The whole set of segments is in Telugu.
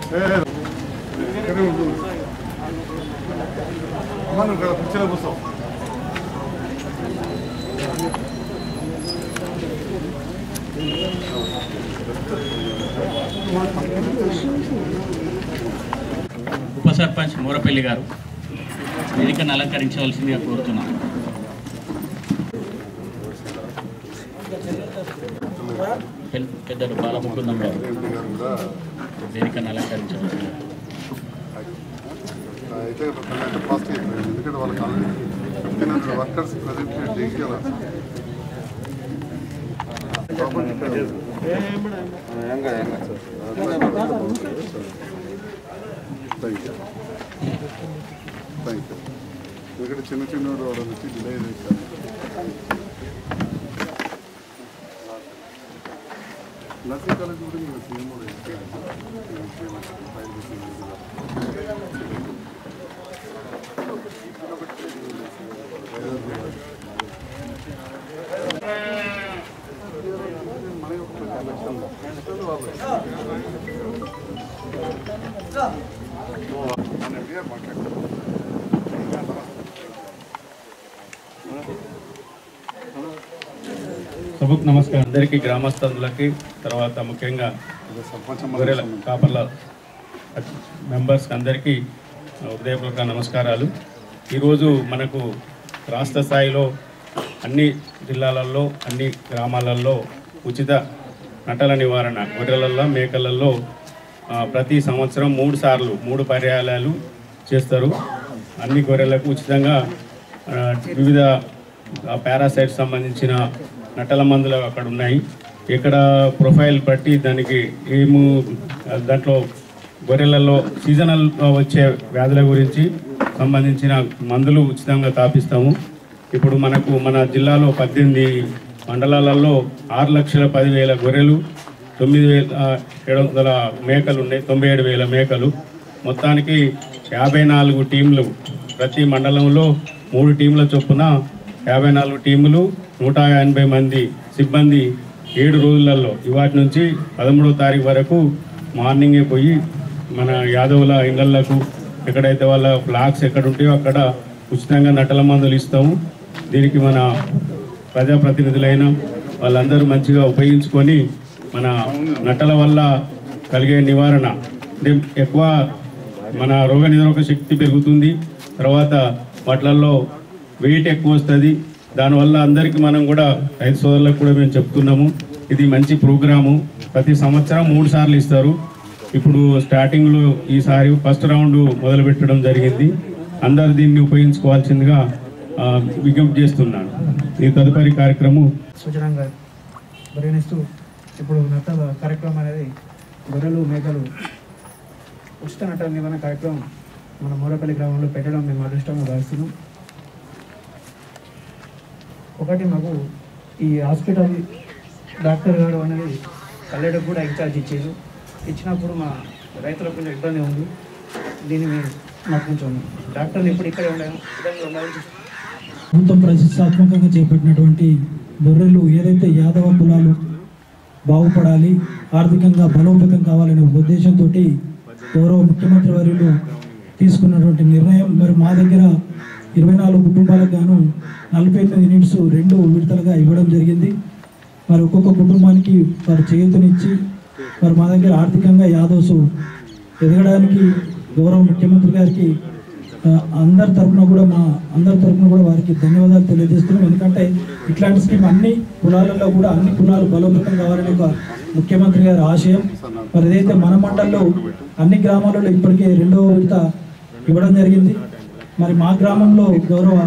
ఇక్కడే ఉండు అమ్మ నువ్వు ఇక్కడ కుర్చీలో కూర్చో ఉప సర్పంచ్ మూరపల్లి గారు వేదికను అలంకరించవలసిందిగా కోరుతున్నాను పెద్ద- పెద్దలు బాలముకుందం గారు ఎంపీ గారు కూడా వేదికను అలంకరించవలసిందిగా అయితే అయితే ఫాస్ట్ అయిపోయింది ఎందుకంటే వాళ్ళకి already fifteen hundred workers present డేకి అలా థ్యాంక్ యూ థ్యాంక్ యూ ఎందుకంటే చిన్న చిన్న వాడు వచ్చి డిలే చేశారు నర్సింగ్ కాలేజ్ కూడా మీరు సీఎం కూడా ఫైల్ సభకు నమస్కారం అందరికీ గ్రామస్తులకి తర్వాత ముఖ్యంగా గొర్రెల కాపర్ల మెంబర్స్ అందరికీ హృదయపూర్వక నమస్కారాలు ఈరోజు మనకు రాష్ట్ర స్థాయిలో అన్ని జిల్లాలలో అన్ని గ్రామాలలో ఉచిత నటల నివారణ గొర్రెలలో మేకలలో ఆ, ప్రతి సంవత్సరం మూడు సార్లు మూడు పర్యాయాలు చేస్తారు అన్ని గొర్రెలకు ఉచితంగా ఆ, వివిధ పారాసైట్ సంబంధించిన నటల మందులు అక్కడ ఉన్నాయి ఇక్కడ ప్రొఫైల్ బట్టి దానికి ఏము దాంట్లో గొర్రెలలో సీజనల్ వచ్చే వ్యాధుల గురించి సంబంధించిన మందులు ఉచితంగా తాపిస్తాము ఇప్పుడు మనకు మన జిల్లాలో పద్దెనిమిది మండలాలలో ఆరు లక్షల పదివేల గొర్రెలు తొమ్మిది వేల ఏడు వందల మేకలు ఉన్నాయి తొంభై ఏడు వేల మేకలు మొత్తానికి యాభై నాలుగు టీంలు ప్రతి మండలంలో మూడు టీంల చొప్పున యాభై నాలుగు టీములు నూట ఎనభై మంది సిబ్బంది ఏడు రోజులలో ఇవాటి నుంచి పదమూడవ తారీఖు వరకు మార్నింగే పోయి మన యాదవుల ఇళ్లకు ఎక్కడైతే వాళ్ళ ఫ్లాగ్స్ ఎక్కడ ఉంటాయో అక్కడ ఉచితంగా నటల మందులు ఇస్తాము దీనికి మన ప్రజాప్రతినిధులైన వాళ్ళందరూ మంచిగా ఉపయోగించుకొని మన నటల వల్ల కలిగే నివారణ అంటే ఎక్కువ మన రోగ నిరోధక శక్తి పెరుగుతుంది తర్వాత వాటిలలో వెయిట్ ఎక్కువ వస్తుంది దానివల్ల అందరికీ మనం కూడా రైతు సోదరులకు కూడా మేము చెప్తున్నాము ఇది మంచి ప్రోగ్రాము ప్రతి సంవత్సరం మూడు సార్లు ఇస్తారు ఇప్పుడు స్టార్టింగ్లో ఈసారి ఫస్ట్ రౌండ్ మొదలు పెట్టడం జరిగింది అందరు దీన్ని ఉపయోగించుకోవాల్సిందిగా ఆ, విజ్ఞప్తి చేస్తున్నాను ఈ తదుపరి కార్యక్రమం సూచనంగా పరిగణిస్తూ ఇప్పుడు నటల కార్యక్రమం అనేది గొర్రెలు మేకలు ఉచిత నటన నివారణ కార్యక్రమం మన మూరపల్లి గ్రామంలో పెట్టడం మేము అదృష్టంగా భావిస్తున్నాం ఒకటి మాకు ఈ హాస్పిటల్ డాక్టర్ గారు అనేది కల్లెడకు కూడా ఇన్ఛార్జ్ ఇచ్చారు ఇచ్చినప్పుడు మా రైతులకు కొంచెం ఇబ్బంది ఉంది దీన్ని మేము మాకు కొంచెం డాక్టర్లు ఇప్పుడు ఇక్కడే ఉండాలి విధంగా ఉండాలని చూస్తున్నాం. ప్రభుత్వం ప్రతిష్టాత్మకంగా చేపట్టినటువంటి గొర్రెలు ఏదైతే యాదవ కులాలు బాగుపడాలి ఆర్థికంగా బలోపేతం కావాలనే ఉద్దేశంతో గౌరవ ముఖ్యమంత్రి వర్యులు తీసుకున్నటువంటి నిర్ణయం మరి మా దగ్గర ఇరవై నాలుగు కుటుంబాలకు గాను నలభై ఎనిమిది యూనిట్స్ రెండు విడతలుగా ఇవ్వడం జరిగింది మరి ఒక్కొక్క కుటుంబానికి వారు చేయూతనిచ్చి మరి మా దగ్గర ఆర్థికంగా యాదవ్స్ ఎదగడానికి గౌరవ ముఖ్యమంత్రి గారికి ఆ, అందరి తరఫున కూడా మా అందరి తరఫున కూడా వారికి ధన్యవాదాలు తెలియజేస్తున్నాం ఎందుకంటే ఇట్లాంటి స్కీమ్ అన్ని కులాలలో కూడా అన్ని కులాలు బలోపేతం కావాలని ఒక ముఖ్యమంత్రి గారి ఆశయం మరి ఏదైతే మన మండల్లో అన్ని గ్రామాలలో ఇప్పటికే రెండవ విడత ఇవ్వడం జరిగింది మరి మా గ్రామంలో గౌరవ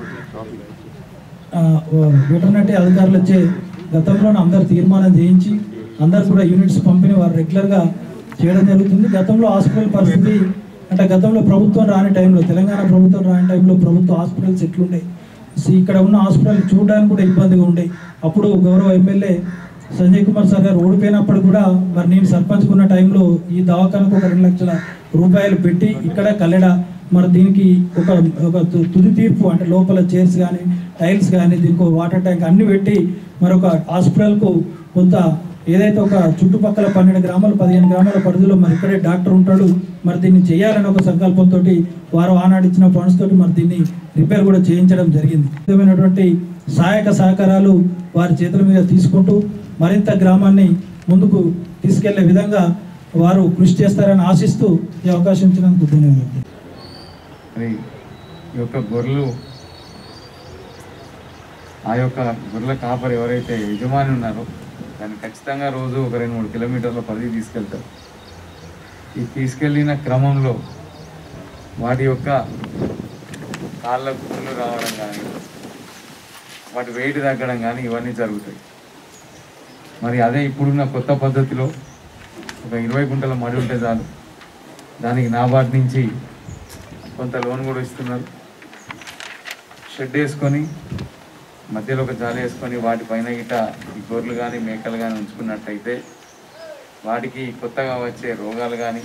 వెటర్నరీ అధికారులు వచ్చే గతంలోనే అందరు తీర్మానం చేయించి అందరు కూడా యూనిట్స్ పంపిణీ వారు రెగ్యులర్గా చేయడం జరుగుతుంది గతంలో హాస్పిటల్ పరిస్థితి అంటే గతంలో ప్రభుత్వం రాని టైంలో తెలంగాణ ప్రభుత్వం రాని టైంలో ప్రభుత్వ హాస్పిటల్స్ ఎట్లుండే సో ఇక్కడ ఉన్న హాస్పిటల్ చూడడానికి కూడా ఇబ్బందిగా ఉండే అప్పుడు గౌరవ ఎమ్మెల్యే సంజయ్ కుమార్ సార్ గారు ఓడిపోయినప్పుడు కూడా మరి నేను సర్పంచ్ ఉన్న టైంలో ఈ దవాఖానకు ఒక రెండు లక్షల రూపాయలు పెట్టి ఇక్కడ కల్లెడ మరి దీనికి ఒక ఒక తు- తుది తీర్పు అంటే లోపల చైర్స్ కానీ టైల్స్ కానీ దీనికి ఒక వాటర్ ట్యాంక్ అన్ని పెట్టి మరి ఒక హాస్పిటల్కు కొంత ఏదైతే ఒక చుట్టుపక్కల పన్నెండు గ్రామాలు పదిహేను గ్రామాల పరిధిలో మరి ఇక్కడే డాక్టర్ ఉంటాడు మరి దీన్ని చేయాలని ఒక సంకల్పంతో వారు ఆనాడు ఇచ్చిన ఫండ్స్ తోటి మరి దీన్ని రిపేర్ కూడా చేయించడం జరిగింది విధమైనటువంటి సహాయక సహకారాలు వారి చేతుల మీద తీసుకుంటూ మరింత గ్రామాన్ని ముందుకు తీసుకెళ్లే విధంగా వారు కృషి చేస్తారని ఆశిస్తూ ఈ అవకాశం ఇచ్చినందుకు ధన్యవాదాలు మరి ఈ యొక్క గొర్రెలు ఆ యొక్క గొర్రెల కాపరి ఎవరైతే యజమాని ఉన్నారో దాన్ని ఖచ్చితంగా రోజు ఒక రెండు మూడు కిలోమీటర్ల పరిధి తీసుకెళ్తారు ఈ తీసుకెళ్ళిన క్రమంలో వాటి యొక్క కాళ్ళ కుట్లు రావడం కానీ వాటి వెయిట్ తగ్గడం కానీ ఇవన్నీ జరుగుతాయి మరి అదే ఇప్పుడున్న కొత్త పద్ధతిలో ఒక ఇరవై గుంటల మడి ఉంటే చాలు దానికి నాబార్డ్ నుంచి కొంత లోన్ కూడా ఇస్తున్నారు షెడ్ వేసుకొని మధ్యలో ఒక జాలి వేసుకొని వాటిపైన గిట్ట ఈ గొర్రెలు కానీ మేకలు కానీ ఉంచుకున్నట్టయితే వాటికి కొత్తగా వచ్చే రోగాలు కానీ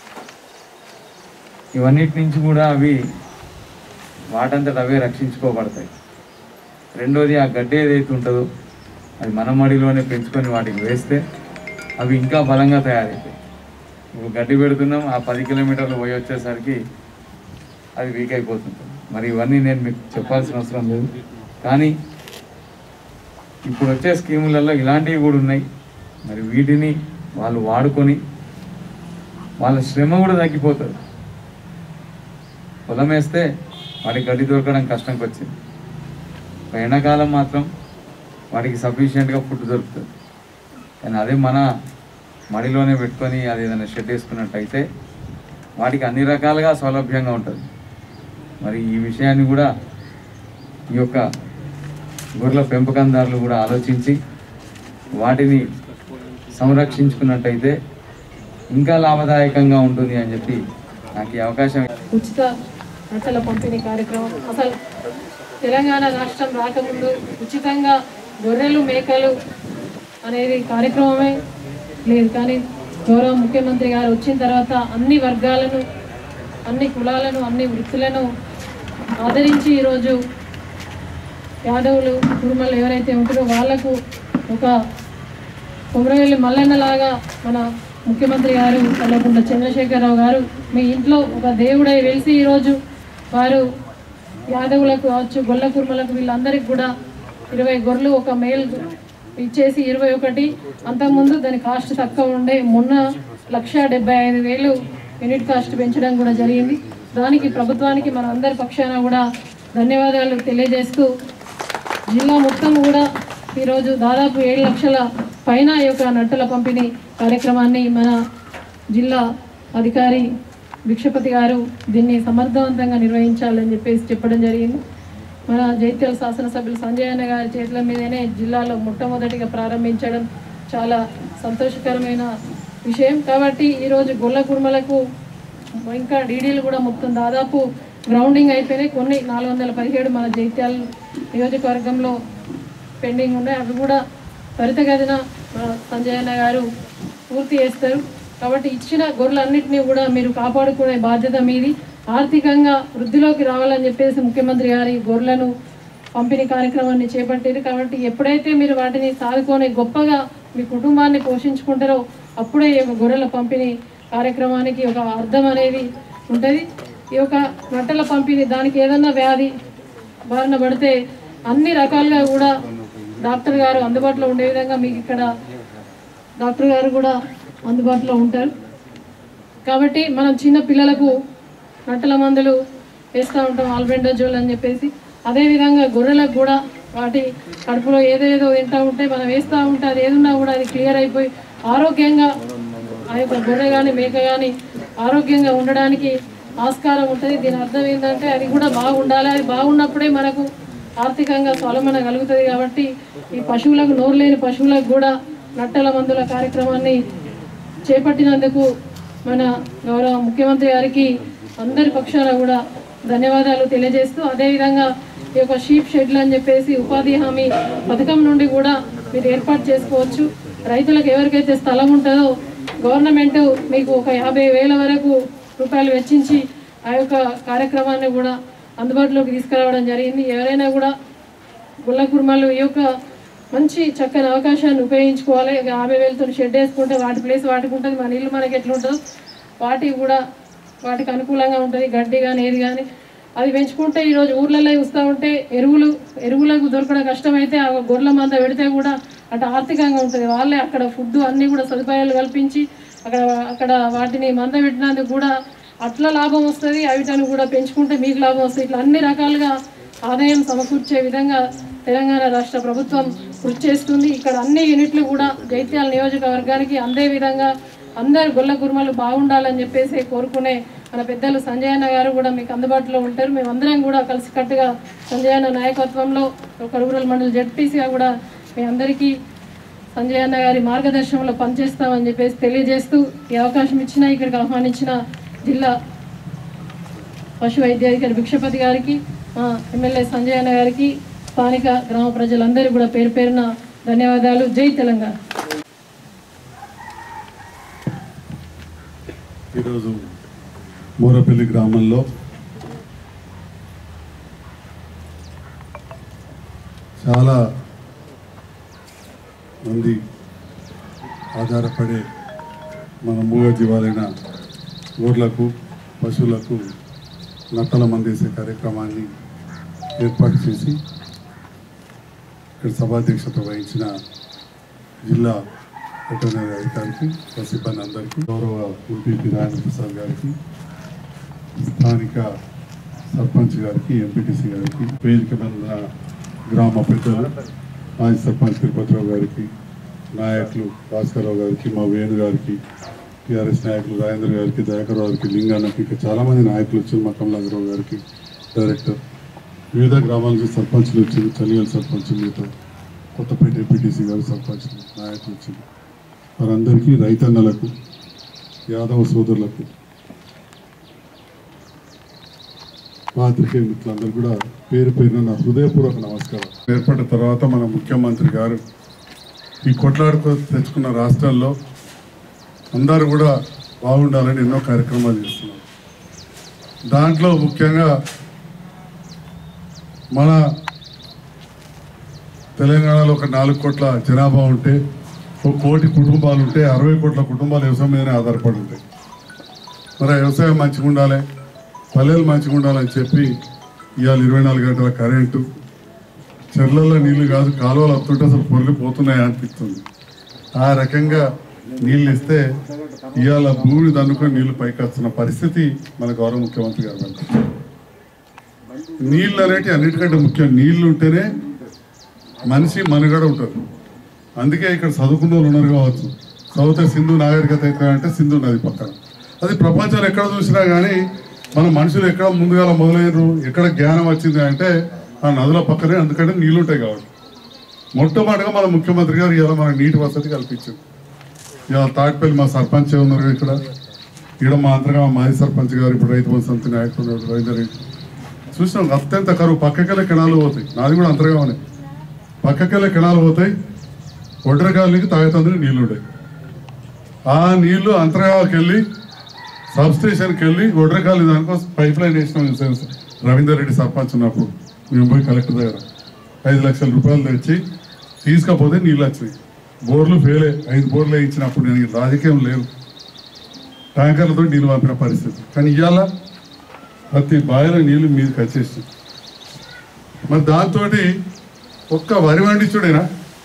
ఇవన్నిటి నుంచి కూడా అవి వాటంతట అవే రక్షించుకోబడతాయి రెండోది ఆ గడ్డి ఏదైతే ఉంటుందో అది మన మడిలోనే పెంచుకొని వాటికి వేస్తే అవి ఇంకా బలంగా తయారవుతాయి ఇప్పుడు గడ్డి పెడుతున్నాం ఆ పది కిలోమీటర్లు పోయి వచ్చేసరికి అది వీక్ అయిపోతుంది మరి ఇవన్నీ నేను మీకు చెప్పాల్సిన అవసరం లేదు కానీ ఇప్పుడు వచ్చే స్కీములలో ఇలాంటివి కూడా ఉన్నాయి మరి వీటిని వాళ్ళు వాడుకొని వాళ్ళ శ్రమ కూడా తగ్గిపోతుంది పొలం వేస్తే వాడికి గడ్డి దొరకడం కష్టంకి వచ్చింది ఒక ఎండాకాలం మాత్రం వాడికి సఫిషియెంట్గా ఫుడ్ దొరుకుతుంది కానీ అదే మన మడిలోనే పెట్టుకొని అది ఏదైనా షెడ్ వేసుకున్నట్టయితే వాటికి అన్ని రకాలుగా సౌలభ్యంగా ఉంటుంది మరి ఈ విషయాన్ని కూడా ఈ యొక్క గొర్రెల పెంపకందారులు కూడా ఆలోచించి వాటిని సంరక్షించుకున్నట్టయితే ఇంకా లాభదాయకంగా ఉంటుంది అని చెప్పి నాకు ఈ అవకాశం ఉచిత బట్టల పంపిణీ కార్యక్రమం అసలు తెలంగాణ రాష్ట్రం రాకముందు ఉచితంగా గొర్రెలు మేకలు అనేది కార్యక్రమమే లేదు కానీ గౌరవ ముఖ్యమంత్రి గారు వచ్చిన తర్వాత అన్ని వర్గాలను అన్ని కులాలను అన్ని వృత్తులను ఆదరించి ఈరోజు యాదవులు కురుమలు ఎవరైతే ఉంటారో వాళ్లకు ఒక కొమరవెల్లి మల్లన్నలాగా మన ముఖ్యమంత్రి గారు కల్లకుంట చంద్రశేఖరరావు గారు మీ ఇంట్లో ఒక దేవుడై వెలిసి ఈరోజు వారు యాదవులకు కావచ్చు గొల్ల కుర్మలకు వీళ్ళందరికీ కూడా ఇరవై గొర్రెలు ఒక మేల్ ఇచ్చేసి ఇరవై ఒకటి అంతకుముందు దాని కాస్ట్ తక్కువ ఉండే మొన్న లక్ష డెబ్బై ఐదు వేలు యూనిట్ కాస్ట్ పెంచడం కూడా జరిగింది దానికి ప్రభుత్వానికి మన అందరి పక్షాన కూడా ధన్యవాదాలు తెలియజేస్తూ జిల్లా మొత్తం కూడా ఈరోజు దాదాపు ఏడు లక్షల పైన ఈ యొక్క నట్టల పంపిణీ కార్యక్రమాన్ని మన జిల్లా అధికారి భిక్షపతి గారు దీన్ని సమర్థవంతంగా నిర్వహించాలని చెప్పేసి చెప్పడం జరిగింది మన జైత్యాల శాసనసభ్యులు సంజయ్ అన్న గారి చేతుల మీదనే జిల్లాలో మొట్టమొదటిగా ప్రారంభించడం చాలా సంతోషకరమైన విషయం కాబట్టి ఈరోజు గొల్ల కుర్మలకు ఇంకా డీడీలు కూడా మొత్తం దాదాపు గ్రౌండింగ్ అయిపోయినాయి కొన్ని నాలుగు వందల పదిహేడు మన జైత్యాల నియోజకవర్గంలో పెండింగ్ ఉన్నాయి అవి కూడా త్వరితగతిన మన సంజయ్ అన్న గారు పూర్తి చేస్తారు కాబట్టి ఇచ్చిన గొర్రెలన్నింటినీ కూడా మీరు కాపాడుకునే బాధ్యత మీది ఆర్థికంగా వృద్ధిలోకి రావాలని చెప్పేసి ముఖ్యమంత్రి గారు ఈ గొర్రెలను పంపిణీ కార్యక్రమాన్ని చేపట్టారు కాబట్టి ఎప్పుడైతే మీరు వాటిని సాదుకొని గొప్పగా మీ కుటుంబాన్ని పోషించుకుంటారో అప్పుడే ఈ యొక్క గొర్రెల పంపిణీ కార్యక్రమానికి ఒక అర్థం అనేది ఉంటుంది ఈ యొక్క నట్టల పంపిణీ దానికి ఏదన్నా వ్యాధి బారిన పడితే అన్ని రకాలుగా కూడా డాక్టర్ గారు అందుబాటులో ఉండే విధంగా మీకు ఇక్కడ డాక్టర్ గారు కూడా అందుబాటులో ఉంటారు కాబట్టి మనం చిన్న పిల్లలకు నట్టల మందులు వేస్తూ ఉంటాం ఆల్బెండోజోల్ అని చెప్పేసి అదేవిధంగా గొర్రెలకు కూడా వాటి కడుపులో ఏదేదో తింటూ ఉంటే మనం వేస్తూ ఉంటే అది ఏదున్నా కూడా అది క్లియర్ అయిపోయి ఆరోగ్యంగా ఆ యొక్క గొర్రె కానీ మేక కానీ ఆరోగ్యంగా ఉండడానికి ఆస్కారం ఉంటుంది దీని అర్థం ఏంటంటే అది కూడా బాగుండాలి అది బాగున్నప్పుడే మనకు ఆర్థికంగా స్వలమన కలుగుతుంది కాబట్టి ఈ పశువులకు నోరు లేని పశువులకు కూడా నట్టల మందుల కార్యక్రమాన్ని చేపట్టినందుకు మన గౌరవ ముఖ్యమంత్రి గారికి అందరి పక్షాన కూడా ధన్యవాదాలు తెలియజేస్తూ అదేవిధంగా ఈ యొక్క షీప్ షెడ్లు అని చెప్పేసి ఉపాధి హామీ పథకం నుండి కూడా మీరు ఏర్పాటు చేసుకోవచ్చు రైతులకు ఎవరికైతే స్థలం ఉంటుందో గవర్నమెంట్ మీకు ఒక యాభై వేల వరకు రూపాయలు వెచ్చించి ఆ యొక్క కార్యక్రమాన్ని కూడా అందుబాటులోకి తీసుకురావడం జరిగింది ఎవరైనా కూడా గుల్ల కుర్మాలు ఈ యొక్క మంచి చక్కని అవకాశాన్ని ఉపయోగించుకోవాలి ఇక యాభై వేలతో షెడ్ వేసుకుంటే వాటి ప్లేస్ వాటికి ఉంటుంది మన ఇల్లు మనకి ఎట్లా ఉంటుందో వాటికి కూడా వాటికి అనుకూలంగా ఉంటుంది గడ్డి కానీ ఏది కానీ అది పెంచుకుంటే ఈరోజు ఊర్లలో చూస్తూ ఉంటే ఎరువులు ఎరువులకు దొరకడం కష్టమైతే ఆ గొర్రెల మంద పెడితే కూడా అటు ఆర్థికంగా ఉంటుంది వాళ్ళే అక్కడ ఫుడ్ అన్నీ కూడా సదుపాయాలు కల్పించి అక్కడ అక్కడ వాటిని మంద పెట్టినందుకు కూడా అట్లా లాభం వస్తుంది అవిటను కూడా పెంచుకుంటే మీకు లాభం వస్తుంది ఇట్లా అన్ని రకాలుగా ఆదాయం సమకూర్చే విధంగా తెలంగాణ రాష్ట్ర ప్రభుత్వం కృషి చేస్తుంది ఇక్కడ అన్ని యూనిట్లు కూడా జైత్యాల నియోజకవర్గానికి అందే విధంగా అందరు గొల్ల కుర్మలు బాగుండాలని చెప్పేసి కోరుకునే మన పెద్దలు సంజయ్ అన్న గారు కూడా మీకు అందుబాటులో ఉంటారు మేమందరం కూడా కలిసికట్టుగా సంజయ్ అన్న నాయకత్వంలో ఒక రూరల్ మండలి జడ్పీసీగా కూడా మీ అందరికీ సంజయ్ అన్న గారి మార్గదర్శనంలో పనిచేస్తామని చెప్పేసి తెలియజేస్తూ ఈ అవకాశం ఇచ్చిన ఇక్కడికి ఆహ్వానించిన జిల్లా పశు వైద్యాధికారి భిక్షపతి గారికి మా ఎమ్మెల్యే సంజయ్ అన్న గారికి స్థానిక గ్రామ ప్రజలందరూ కూడా పేరు పేరున ధన్యవాదాలు జై తెలంగాణ ఈరోజు మూరపల్లి గ్రామంలో చాలా మంది ఆధారపడే మన మూగ జీవాలైన ఊర్లకు పశువులకు నక్కల మందేసే కార్యక్రమాన్ని ఏర్పాటు చేసి ఇక్కడ సభాధ్యక్షత వహించిన జిల్లా వెటర్నరీ అధికారికి సిబ్బంది అందరికీ గౌరవ ఎంపీపీ నారాయణ ప్రసాద్ గారికి స్థానిక సర్పంచ్ గారికి ఎంపీటీసీ గారికి వేదిక మీద ఉన్న గ్రామ పెద్దలు మాజీ సర్పంచ్ తిరుపతిరావు గారికి నాయకులు భాస్కర్రావు గారికి మా వేణు గారికి టీఆర్ఎస్ నాయకులు రాజేంద్ర గారికి దయాకర్ గారికి లింగానకి ఇంకా చాలామంది నాయకులు వచ్చారు మా కమలాకరావు గారికి డైరెక్టర్ వివిధ గ్రామాల నుంచి సర్పంచ్లు వచ్చారు చలిగల సర్పంచ్ మీతో కొత్తపేట ఎంపీటీసీ గారు సర్పంచ్లు నాయకులు వచ్చింది వారందరికీ రైతన్నలకు యాదవ సోదరులకు పాత్రికేయ మిత్రులందరూ కూడా పేరు పేరున నా హృదయపూర్వక నమస్కారం ఏర్పడిన తర్వాత మన ముఖ్యమంత్రి గారు ఈ కొట్లాడుకో తెచ్చుకున్న రాష్ట్రాల్లో అందరూ కూడా బాగుండాలని ఎన్నో కార్యక్రమాలు చేస్తున్నారు దాంట్లో ముఖ్యంగా మన తెలంగాణలో ఒక నాలుగు కోట్ల జనాభా ఉంటే ఒక కోటి కుటుంబాలు ఉంటే అరవై కోట్ల కుటుంబాలు వ్యవసాయం మీదనే ఆధారపడి ఉంటాయి మరి ఆ వ్యవసాయం మంచిగా ఉండాలి పల్లెలు మంచిగా ఉండాలని చెప్పి ఇవాళ ఇరవై నాలుగు గంటల కరెంటు చెర్లలో నీళ్లు కాదు కాలువలు వస్తుంటే అసలు పొర్లు పోతున్నాయా అనిపిస్తుంది ఆ రకంగా నీళ్ళు ఇస్తే ఇవాళ భూమిని దన్నుకొని నీళ్లు పైకి వస్తున్న పరిస్థితి మన గౌరవ ముఖ్యమంత్రి గారు వల్ల నీళ్ళు అనేటి అన్నిటికంటే ముఖ్యం నీళ్లు ఉంటేనే మనిషి మనుగడ ఉంటుంది అందుకే ఇక్కడ చదువుకున్న వాళ్ళు ఉన్నారు కావచ్చు చదివితే సింధు నాగరికత ఎక్కడ అంటే సింధు నది పక్కన అది ప్రపంచంలో ఎక్కడ చూసినా కానీ మన మనుషులు ఎక్కడ ముందుగా మొదలయ్యారు ఎక్కడ జ్ఞానం వచ్చింది అంటే ఆ నదుల పక్కనే అందుకంటే నీళ్ళు ఉంటాయి కాబట్టి మొట్టమొదటిగా మన ముఖ్యమంత్రి గారు ఇలా మనకు నీటి వసతి కల్పించింది ఇవాళ తాటిపల్లి మా సర్పంచ్ ఉన్నారు ఇక్కడ ఇక్కడ మా అంతగా మాజీ సర్పంచ్ గారు ఇప్పుడు రైతు బంధు సమితి నాయకుడు ఉన్నాడు రవీందర్ రెడ్డి చూసినాం అత్యంత కరువు పక్కకెళ్ళే కెనాలు పోతాయి నాది కూడా అంతగా ఉన్నాయి పక్కకెళ్ళే కెనాలు పోతాయి ఒడ్రగాలికి తాగేతందుకు నీళ్లు ఉంటాయి ఆ నీళ్లు అంతర్గాకి వెళ్ళి సబ్ స్టేషన్కి వెళ్ళి ఒడ్రగాలి దానికోసం పైప్ లైన్ వేసినాం చూసాను సార్. రవీందర్ రెడ్డి సర్పంచ్ ఉన్నప్పుడు మేము పోయి కలెక్టర్ దగ్గర ఐదు లక్షల రూపాయలు తెచ్చి తీసుకపోతే నీళ్ళు వచ్చినాయి బోర్లు ఫెయిలే ఐదు బోర్లు వేయించినప్పుడు నేను రాజకీయం లేదు ట్యాంకర్లతో నీళ్ళు పంపిన పరిస్థితి కానీ ఇవాళ ప్రతి బావిలో నీళ్లు మీదకి వచ్చేసి మరి దాంతో ఒక్క వరి వండించుడేనా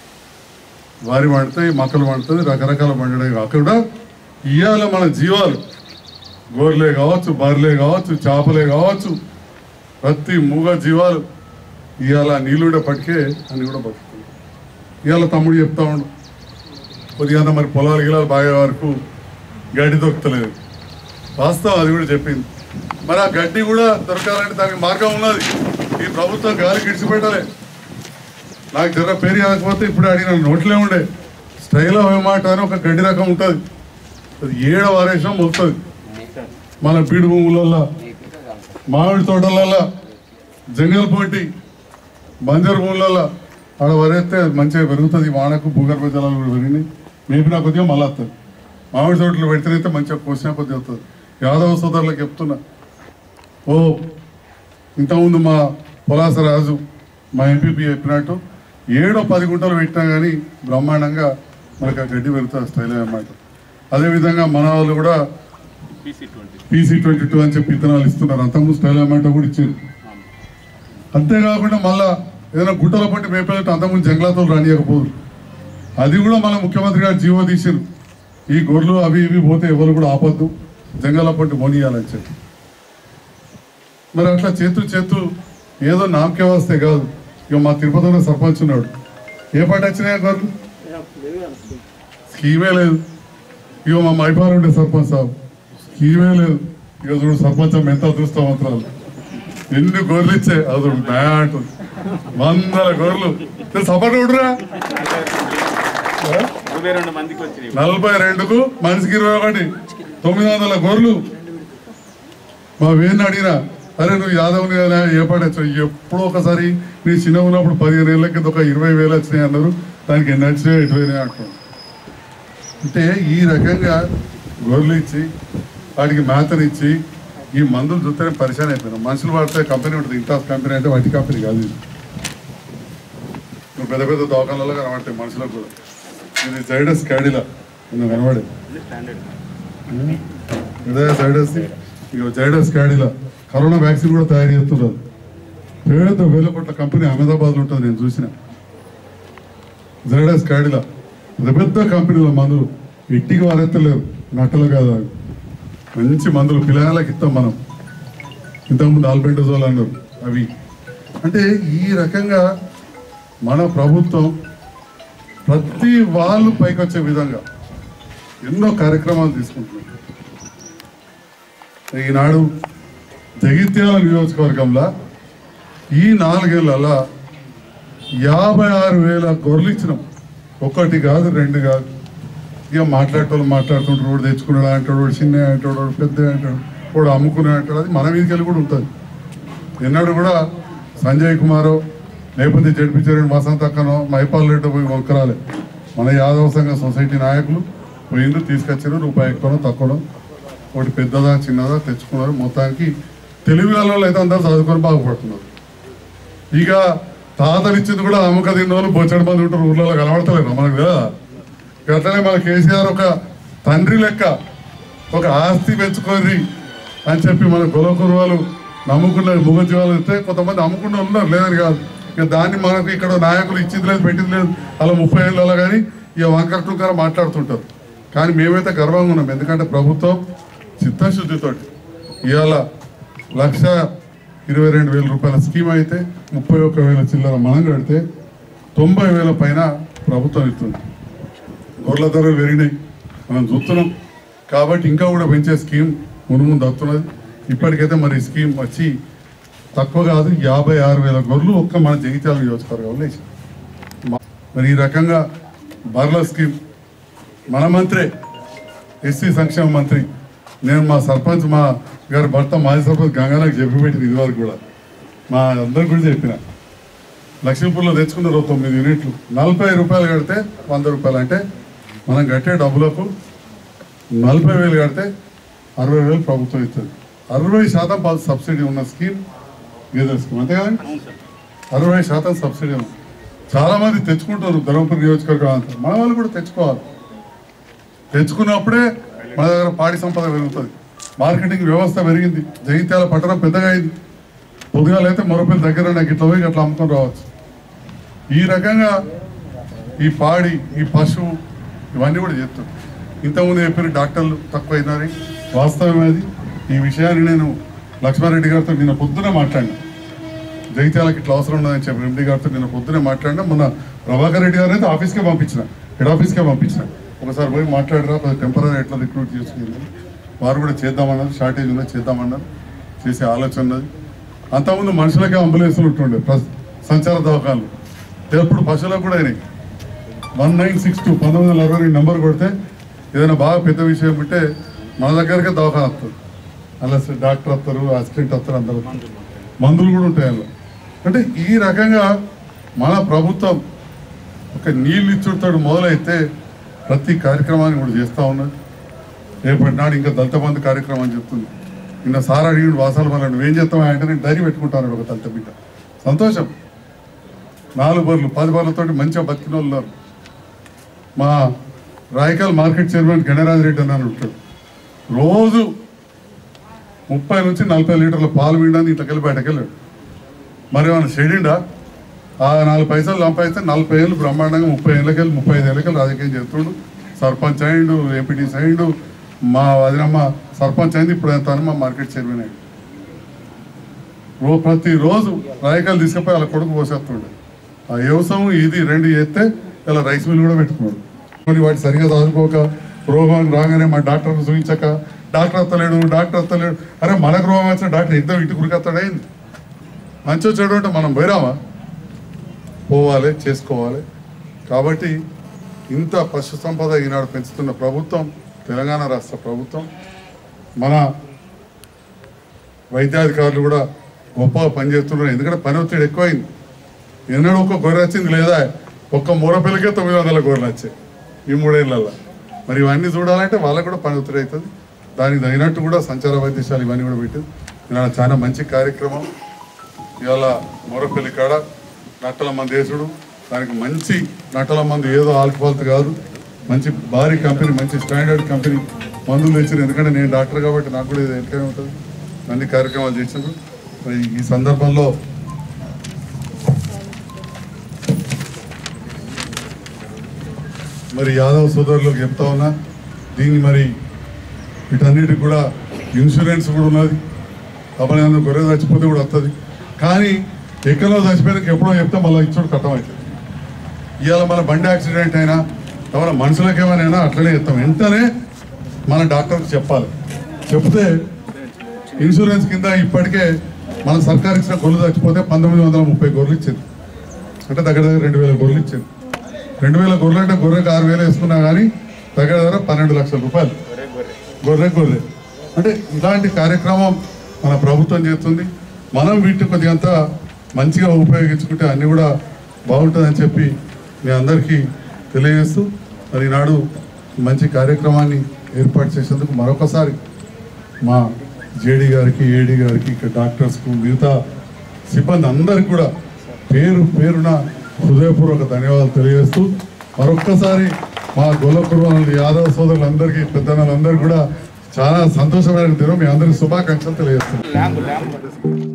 వరి వండుతాయి మొక్కలు వండుతుంది రకరకాల వండడే కాకుండా ఇవాళ మన జీవాలు గోర్లే కావచ్చు బర్రెలే కావచ్చు చేపలే కావచ్చు ప్రతి మూగ జీవాలు ఇవాళ నీళ్ళుండే పట్టుకే అని కూడా బతుకుతుంది ఇవాళ తమ్ముడు చెప్తా ఉండు కొద్దిగా మరి పొలాలు గిలాలు బాగే వరకు గడ్డి దొరుకుతలేదు వాస్తవం అది కూడా చెప్పింది మరి ఆ గడ్డి కూడా దొరకాలంటే దానికి మార్గం ఉన్నది ఈ ప్రభుత్వం గాలి గిడిచిపెట్టాలి నాకు జర పేరు కాకపోతే ఇప్పుడు అడిగిన నోట్లే ఉండే స్టైల్ మాట అని ఒక గడ్డి రకం ఉంటుంది అది ఏడ వారేసం వస్తుంది మన బీడు భూములలో మామిడి తోటలలో జంగల్ పోటీ బంజర్ భూములలో ఆడ వరేస్తే మంచిగా పెరుగుతుంది వానకు భూగర్భ జలాలు కూడా పెరిగినాయి మేపినా కొద్దిగా మళ్ళీ వస్తుంది మామిడి తోటలు పెడితేనైతే మంచిగా కోసినా కొద్దిగా వస్తుంది యాదవ సోదరులకు చెప్తున్నా ఓ ఇంతకుముందు మా పొలాస రాజు మా ఎంపీపీ చెప్పినట్టు ఏడో పది గుంటలు పెట్టినా కానీ బ్రహ్మాండంగా మనకు ఆ గడ్డి పెరుగుతుంది స్టైల్ అన్నమాట అదేవిధంగా మన వాళ్ళు కూడా పీసీ ట్వంటీ టూ అని చెప్పి విత్తనాలు ఇస్తున్నారు అంతకుముందు స్టైల్ అన్నమాట కూడా ఇచ్చారు అంతేకాకుండా మళ్ళా ఏదైనా గుట్టల పట్టి మేపేటట్టు అంతకుముందు జంగలాతో రానియకపోదు అది కూడా మన ముఖ్యమంత్రి గారు జీవో తీసారు ఈ గొర్రెలు అవి ఇవి పోతే ఎవరు కూడా ఆపద్దు జంగల పట్టి మొనియాలని చెప్పి మరి అట్లా చేతులు చేతులు ఏదో నామకే వస్తే కాదు ఇక మా తిరుపతిలో సర్పంచ్ ఉన్నాడు ఏ పాట వచ్చినాయి గొర్రెలు స్కీమే లేదు ఇక మా మైపాలు ఉండే సర్పంచ్ సాబ్ స్కీమే లేదు ఇక చూడు సర్పంచ్ అమ్మ ఎంత అదృష్టవంతరాలు ఎన్ని గొర్రెలు ఇచ్చే అది బ్యాట్ వందల గొర్రెలు సపోర్ట్ కొడురా ఇరవై రెండు మందికి వచ్చినాయి నలభై రెండుకు మనిషికి ఇరవై ఒకటి తొమ్మిది వందల గొర్రెలు మా వేణు అడిగినా అరే నువ్వు యాదవ్ని కదా ఏ పాట వచ్చావు ఎప్పుడో ఒకసారి నీ చిన్న ఉన్నప్పుడు పదిహేను ఏళ్ళ కింద ఒక ఇరవై వేలు వచ్చినాయి అన్నారు దానికి ఎన్ని వచ్చినాయి ఎటు పోయినాయి అంటున్నాను అంటే ఈ రకంగా గొర్రెలు ఇచ్చి వాటికి మేతనిచ్చి ఈ మందులు చూస్తేనే పరిశాన్ అయిపోయినాం మనుషులు వాడితే కంపెనీ ఉంటుంది ఇంత కంపెనీ అంటే వాటి కంపెనీ కాదు ఇది నువ్వు పెద్ద పెద్ద దవాఖానాల్లో కనబడతాయి మనుషులకు కూడా ఇది జైడస్ క్యాడిలా నువ్వు కనబడే ఇదే జైడస్ ఇక జైడస్ క్యాడిలా కరోనా వ్యాక్సిన్ కూడా తయారు చేస్తున్నారు పేరుతో వేల కోట్ల కంపెనీ అహ్మదాబాద్లో ఉంటుంది నేను చూసిన జైడస్ క్యాడిలా పెద్ద పెద్ద కంపెనీల మందులు ఇంటికి వారెత్తలేరు నట్టలు కాదు అవి. మంచి మందులు పిల్లలకి ఇస్తాం మనం ఇంతకుముందు ఆల్బెండజోల్ అన్నారు అవి అంటే ఈ రకంగా మన ప్రభుత్వం ప్రతి వాళ్ళు పైకొచ్చే విధంగా ఎన్నో కార్యక్రమాలు తీసుకుంటున్నారు ఈనాడు జగిత్యాల నియోజకవర్గంలో ఈ నాలుగేళ్లలో యాభై ఆరు వేల గొర్రెలు ఇచ్చినాం ఒకటి కాదు రెండు కాదు ఇక మాట్లాడేటోళ్ళు మాట్లాడుతుంటారు వాడు తెచ్చుకున్నాడు అంటాడు వాడు చిన్న అంటాడు వాడు పెద్ద అంటాడు వాడు అమ్ముకునే అంటాడు అది మన మీదకి వెళ్ళి కూడా ఉంటుంది ఎన్నడూ కూడా సంజయ్ కుమారో లేకపోతే జడ్పీ చరణ్ వసంత అక్కనో మైపాల్ రెడ్డి పోయి ఒక్కరాలే మన యాదవ సంఘ సొసైటీ నాయకులు పోయిండ్రు తీసుకొచ్చారు రూపాయి ఎక్కువనో తక్కువనో ఒకటి పెద్దదా చిన్నదా తెచ్చుకున్నారు మొత్తానికి తెలివి వాళ్ళు అయితే అందరూ చదువుకొని బాగుపడుతున్నారు ఇక తాతలు ఇచ్చింది కూడా అమ్మక తిన్న వాళ్ళు బొచ్చడి మంది ఉంటారు ఊర్లలో కనబడతలేరు మనకు కదా ఇక అట్లనే మన కేసీఆర్ ఒక తండ్రి లెక్క ఒక ఆస్తి పెంచుకొని అని చెప్పి మన కులకుర్వాలు నమ్ముకున్న మూగజీవాలు ఇస్తే కొంతమంది అమ్ముకున్న వాళ్ళు ఉన్నారు లేదని కాదు ఇక దాన్ని మనకు ఇక్కడ నాయకులు ఇచ్చింది లేదు పెట్టింది లేదు అలా ముప్పై ఏళ్ళలో కానీ ఇక వంకర టుంకర మాట్లాడుతుంటారు కానీ మేమైతే గర్వంగా ఉన్నాం ఎందుకంటే ప్రభుత్వం చిత్తశుద్ధితోటి ఇవాళ లక్ష ఇరవై రెండు వేల రూపాయల స్కీమ్ అయితే ముప్పై ఒక్క వేల చిల్లర మనం కడితే తొంభై వేల పైన ప్రభుత్వం ఇస్తుంది గొర్రెల ధరలు పెరిగినాయి మనం చూస్తున్నాం కాబట్టి ఇంకా కూడా పెంచే స్కీమ్ ముందు ముందు వస్తున్నది ఇప్పటికైతే మరి ఈ స్కీమ్ వచ్చి తక్కువ కాదు యాభై ఆరు వేల గొర్రెలు ఒక్క మన జగిత్యాల నియోజకవర్గంలో వేసాం మా- మరి ఈ రకంగా బర్ల స్కీమ్ మన మంత్రే ఎస్సీ సంక్షేమ మంత్రి నేను మా సర్పంచ్ మా గారి భర్త మాజీ సర్పంచ్ గంగాలకు చెప్పి పెట్టింది ఇదివరకు కూడా మా అందరికి కూడా చెప్పిన లక్ష్మీపూర్లో తెచ్చుకున్నారు ఓ తొమ్మిది యూనిట్లు నలభై రూపాయలు కడితే వంద రూపాయలు అంటే మనం కట్టే డబ్బులకు నలభై వేలు కడితే అరవై వేలు ప్రభుత్వం ఇస్తుంది అరవై శాతం ప- సబ్సిడీ ఉన్న స్కీమ్ గేదెల స్కీమ్ అంతే కదండి అరవై శాతం సబ్సిడీ ఉంది చాలా మంది తెచ్చుకుంటారు ధర్మపురి నియోజకవర్గం అంతా మన వాళ్ళు కూడా తెచ్చుకోవాలి తెచ్చుకున్నప్పుడే మన దగ్గర పాడి సంపద పెరుగుతుంది మార్కెటింగ్ వ్యవస్థ పెరిగింది జగిత్యాల పట్టణం పెద్దగా అయింది పొద్దుగాల అయితే మరోపల్లి దగ్గర నాకు ఇట్లా పోయి అట్లా అమ్ముకొని రావచ్చు ఈ రకంగా ఈ పాడి ఈ పశువు ఇవన్నీ కూడా చేస్తాం ఇంతకుముందు చెప్పిన డాక్టర్లు తక్కువ అయినారు వాస్తవమేది ఈ విషయాన్ని నేను లక్ష్మారెడ్డి గారితో నిన్న పొద్దున మాట్లాడినా జగిత్యాలకి ఇట్లా అవసరం ఉన్నదని చెప్పి ఎండి గారితో నిన్న పొద్దునే మాట్లాడినా మొన్న ప్రభాకర్ రెడ్డి గారు అయితే ఆఫీస్కే పంపించిన హెడ్ ఆఫీస్కే పంపించిన ఒకసారి పోయి మాట్లాడరా టెంపరీ ఎట్లా రిక్రూట్ చేసుకుంది వారు కూడా చేద్దామన్నారు షార్టేజ్ ఉన్నది చేద్దామన్నారు చేసే ఆలోచన ఉన్నది అంతకుముందు మనుషులకే అంబులెన్స్లు ఉంటుండే ప్లస్ సంచార దవాఖాన్లు ఎప్పుడు పశువులకు కూడా అయినాయి వన్ నైన్ సిక్స్ టూ పంతొమ్మిది వందల అరవై రెండు నెంబర్ కొడితే ఏదైనా బాగా పెద్ద విషయం ఉంటే మన దగ్గరకే దవాఖాన వస్తుంది అలా డాక్టర్ వస్తారు అసిస్టెంట్ వస్తారు అందరూ వస్తారు. మందులు కూడా ఉంటాయి అందులో అంటే ఈ రకంగా మన ప్రభుత్వం ఒక నీళ్ళు ఇచ్చుతాడు మొదలైతే ప్రతి కార్యక్రమాన్ని కూడా చేస్తూ ఉన్నది రేపటి నాడు ఇంకా దళిత బంధు కార్యక్రమం అని చెప్తుంది నిన్న సార్ అడిగిన వాసాల వల్ల నువ్వేం చేస్తావు అంటే నేను డైరీ పెట్టుకుంటాను ఒక దళిత బిడ్డ సంతోషం నాలుగు బర్రెలు పది బర్రెలతోటి మంచిగా బతికిన వాళ్ళు ఉన్నారు మా రాయకల్ మార్కెట్ చైర్మన్ గణరాజ్ రెడ్డి అని ఉంటాడు రోజు ముప్పై నుంచి నలభై లీటర్ల పాలు వినడానికి ఇంతకెళ్ళి బయటకెళ్ళాడు మరి ఏమైనా చెడిండా ఆ నాలుగు పైసలు సంపాదిస్తే నలభై ఏళ్ళు బ్రహ్మాండంగా ముప్పై ఏళ్ళకెళ్ళి ముప్పై ఐదు ఏళ్ళకెళ్ళి రాజకీయం చేస్తుండు సర్పంచ్ అయిండు ఎంపీటీస్ అయిండు మా వదినమ్మ సర్పంచ్ అయింది ఇప్పుడు ఎంత మా మార్కెట్ చైర్మన్ అయింది రో ప్రతిరోజు రాయకాలు తీసుకుపోయి వాళ్ళ కొడుకు పోసేస్తుండే ఆ వ్యవసాయం ఇది రెండు చేస్తే ఇలా రైస్ మిల్ కూడా పెట్టుకున్నాడు కొన్ని వాటి సరిగా చదువుకోక రోగం రాగానే మా డాక్టర్ చూపించక డాక్టర్ వస్తలేడు డాక్టర్ వస్తలేడు అరే మనకు రోగం వచ్చిన డాక్టర్ ఇద్దరు ఇంటికి ఉరికొస్తాడైంది మంచిగా చెడు అంటే మనం పోయిరామా పోవాలి చేసుకోవాలి కాబట్టి ఇంత పశు సంపద ఈనాడు పెంచుతున్న ప్రభుత్వం తెలంగాణ రాష్ట్ర ప్రభుత్వం మన వైద్యాధికారులు కూడా గొప్పగా పనిచేస్తున్నారు ఎందుకంటే పని ఒత్తిడి ఎక్కువైంది ఎన్నడూ ఒక్క గొర్రె వచ్చింది లేదా ఒక్క మూరపిల్లకే తొమ్మిది వందల గొర్రెలు వచ్చాయి ఈ మూడేళ్లలో మరి ఇవన్నీ చూడాలంటే వాళ్ళకు కూడా పని ఒత్తిడి అవుతుంది దానికి తగినట్టు కూడా సంచార వైద్యశాల ఇవన్నీ కూడా పెట్టింది ఇవాళ చాలా మంచి కార్యక్రమం ఇవాళ మూరపల్లి కాడ నట్టల మంది వేసుడు దానికి మంచి నట్టల మందు ఏదో ఆల్కహాల్త్ కాదు మంచి భారీ కంపెనీ మంచి స్టాండర్డ్ కంపెనీ మందులు తెచ్చారు ఎందుకంటే నేను డాక్టర్ కాబట్టి నాకు కూడా ఇది వెనకనే ఉంటుంది అన్ని కార్యక్రమాలు చేసినారు మరి ఈ సందర్భంలో మరి యాదవ్ సోదరులకు చెప్తా ఉన్నా దీన్ని మరి వీటన్నిటికి కూడా ఇన్సూరెన్స్ కూడా ఉన్నది కాబట్టి అందులో గొర్రె చచ్చిపోతే కూడా వస్తుంది కానీ ఎక్కడో చచ్చిపోయినాక ఎప్పుడో చెప్తే మళ్ళీ ఇచ్చుడు కట్టం అవుతుంది ఇవాళ మన బండి యాక్సిడెంట్ అయినా ఎవరైనా మనుషులకు ఏమైనా అట్లనే చెప్తాం వెంటనే మన డాక్టర్కి చెప్పాలి చెప్తే ఇన్సూరెన్స్ కింద ఇప్పటికే మన సర్కార్ ఇచ్చిన గొర్రెలు చచ్చిపోతే పంతొమ్మిది వందల ముప్పై గొర్రెలు ఇచ్చింది అంటే దగ్గర దగ్గర రెండు వేల గొర్రెలు ఇచ్చింది రెండు వేల గొర్రెలు అంటే గొర్రెకి ఆరు వేలు వేసుకున్నా కానీ దగ్గర దగ్గర పన్నెండు లక్షల రూపాయలు గొర్రె గొర్రె అంటే ఇలాంటి కార్యక్రమం మన ప్రభుత్వం చేస్తుంది మనం వీటిని కొద్దిగంత మంచిగా ఉపయోగించుకుంటే అన్నీ కూడా బాగుంటుందని చెప్పి మీ అందరికీ తెలియజేస్తూ మరి ఈనాడు మంచి కార్యక్రమాన్ని ఏర్పాటు చేసేందుకు మరొకసారి మా జేడి గారికి ఏడి గారికి ఇక్కడ డాక్టర్స్కు మిగతా సిబ్బంది అందరికి కూడా పేరు పేరున హృదయపూర్వక ధన్యవాదాలు తెలియజేస్తూ మరొక్కసారి మా గొల్లపురం యాదవ్ సోదరులందరికీ పెద్దలందరికీ కూడా చాలా సంతోషమైన దినం మీ అందరికీ శుభాకాంక్షలు తెలియజేస్తున్నాను